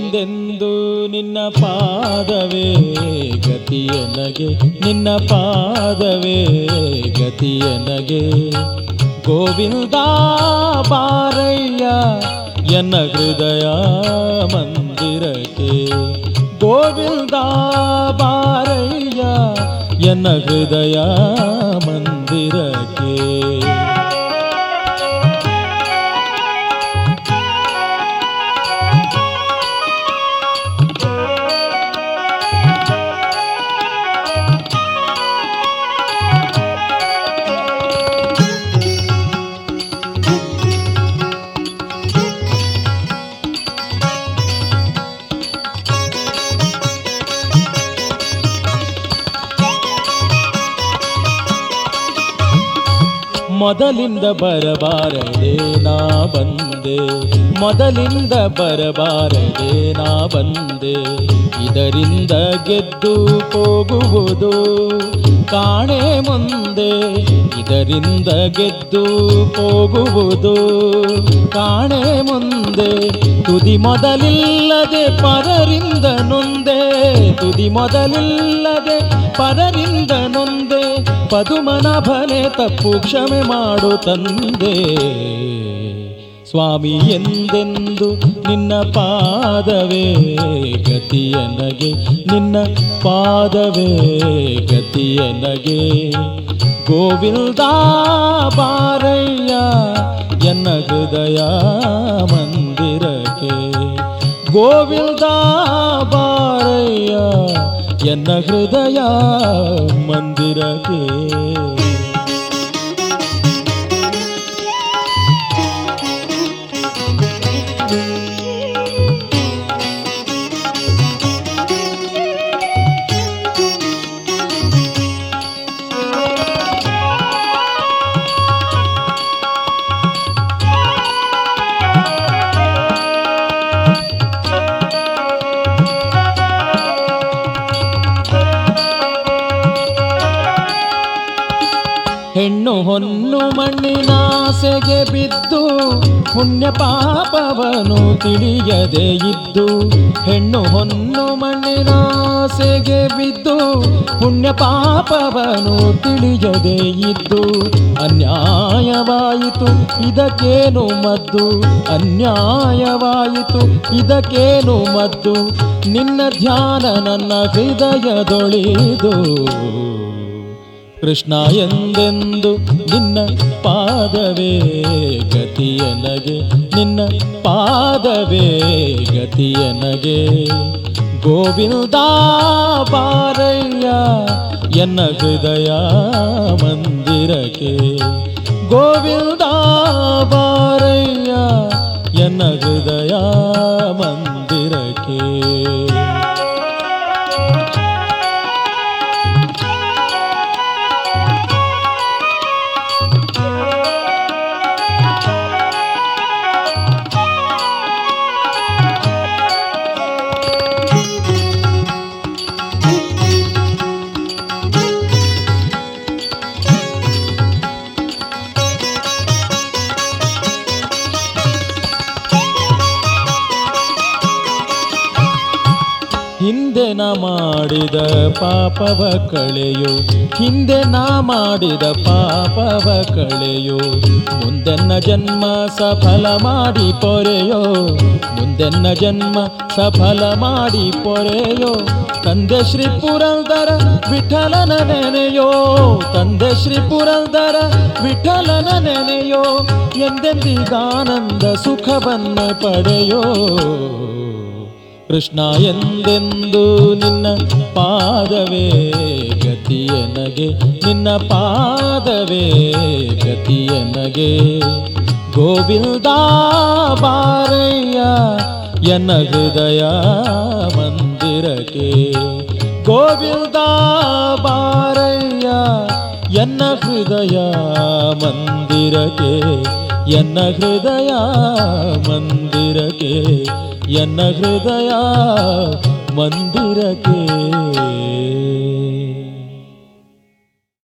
ಎಂದೆಂದು ನಿನ್ನ ಪಾದವೇ ಗತಿಯನಗೆ ನಿನ್ನ ಪಾದವೇ ಗತಿಯನಗೆ ಗೋವಿಂದ ಬಾರಯ್ಯ ಎನ್ನ ಹೃದಯ ಮಂದಿರಕ್ಕೆ ಗೋವಿಂದ ಬಾರಯ್ಯ ಎನ್ನ ಹೃದಯ ಮಂದಿರಕ್ಕೆ ಮೊದಲಿಂದ ಬರಬಾರದೆ ನಾ ಬಂದೆ ಮೊದಲಿಂದ ಬರಬಾರದೆ ನಾ ಬಂದೆ ಇದರಿಂದ ಗೆದ್ದು ಹೋಗುವುದು ಕಾಣೆ ಮುಂದೆ ಇದರಿಂದ ಗೆದ್ದು ಹೋಗುವುದು ಕಾಣೆ ಮುಂದೆ ತುದಿ ಮೊದಲಿಲ್ಲದೆ ಪರರಿಂದ ನೊಂದೆ ತುದಿ ಮೊದಲಿಲ್ಲದೆ ಪರರಿಂದ ನೊಂದೆ ಪದುಮನಭನೆ ತಪ್ಪು ಕ್ಷಮೆ ಮಾಡು ತಂದೆ ಸ್ವಾಮಿ ಎಂದೆಂದು ನಿನ್ನ ಪಾದವೇ ಗತಿಯನಗೆ ನಿನ್ನ ಪಾದವೇ ಗತಿಯನಗೆ ಗೋವಿಂದ ಬಾರಯ್ಯ ಎನ್ನ ಹೃದಯ ಮಂದಿರಕ್ಕೆ ಗೋವಿಂದ ಬಾರಯ್ಯ ಎನ್ನ ಹೃದಯ ಮಂದಿರಕ್ಕೆ ಹೆಣ್ಣು ಹೊನ್ನು ಮಣ್ಣಿನಾಸೆಗೆ ಬಿದ್ದು ಪುಣ್ಯ ಪಾಪವನು ತಿಳಿಯದೆ ಇದ್ದು ಹೆಣ್ಣು ಹೊನ್ನು ಮಣ್ಣಿನಾಸೆಗೆ ಬಿದ್ದು ಪುಣ್ಯ ಪಾಪವನು ತಿಳಿಯದೆ ಇದ್ದು ಅನ್ಯಾಯವಾಯಿತು ಇದಕ್ಕೇನು ಮದ್ದು ಅನ್ಯಾಯವಾಯಿತು ಇದಕ್ಕೇನು ಮದ್ದು ನಿನ್ನ ಧ್ಯಾನ ನನ್ನ ಹೃದಯದೊಳಿದು ಕೃಷ್ಣ ಎಂದೆಂದು ನಿನ್ನ ಪಾದವೇ ಗತಿಯನಗೆ ನಿನ್ನ ಪಾದವೇ ಗತಿಯನಗೆ ಗೋವಿಂದ ಬಾರಯ್ಯ ಎನ್ನ ಹೃದಯ ಮಂದಿರಕ್ಕೆ ಗೋವಿಂದ ಬಾರಯ್ಯ ಎನ್ನ ಹೃದಯ ಮಂದಿರಕ್ಕೆ ಹಿಂದೆ ನಾ ಮಾಡಿದ ಪಾಪವ ಕಳೆಯು ಹಿಂದೆ ನಾ ಮಾಡಿದ ಪಾಪವ ಕಳೆಯು ಮುಂದೆನ್ನ ಜನ್ಮ ಸಫಲ ಮಾಡಿ ಪೊರೆಯೋ ಮುಂದೆನ್ನ ಜನ್ಮ ಸಫಲ ಮಾಡಿ ಪೊರೆಯೋ ತಂದೆ ಶ್ರೀ ಪುರಂದರ ವಿಠಲನ ನೆನೆಯೋ ತಂದೆ ಶ್ರೀ ಪುರಂದರ ವಿಠಲನ ನೆನೆಯೋ ಎಂದೆಂದಿಗಾನಂದ ಸುಖವನ್ನ ಪಡೆಯೋ ಕೃಷ್ಣ ಎಂದೆಂದು ನಿನ್ನ ಪಾದವೇ ಗತಿಯನಗೆ ನಿನ್ನ ಪಾದವೇ ಗತಿಯನಗೆ ಗೋವಿಂದ ಬಾರಯ್ಯ ಎನ್ನ ಹೃದಯ ಮಂದಿರಕ್ಕೆ ಗೋವಿಂದ ಬಾರಯ್ಯ ಎನ್ನ ಹೃದಯ ಮಂದಿರಕ್ಕೆ ಎನ್ನ ಹೃದಯ ಮಂದಿರಕ್ಕೆ ಎನ್ನ ಹೃದಯ ಮಂದಿರಕ್ಕೆ